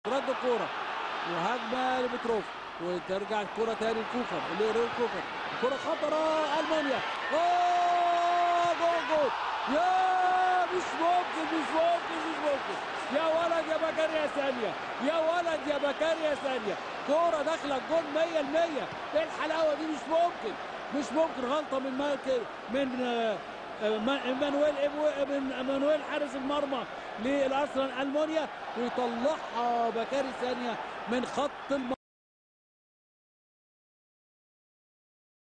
رد الكوره وهجمه لبتروف وترجع الكوره تاني لكوكر لريل كوكر الكوره خطره المانيا اوه جول جول يا مش ممكن مش ممكن مش ممكن يا ولد يا بكاريا ثانيه يا ولد يا بكاريا ثانيه كوره داخله الجول 100% ايه الحلاوه دي مش ممكن مش ممكن غلطه من مايكل من آه، آه، ايمانويل إبو- من ايمانويل حارس المرمى للارسنال المانيا ويطلعها بكاري ثانيه من خط المرمى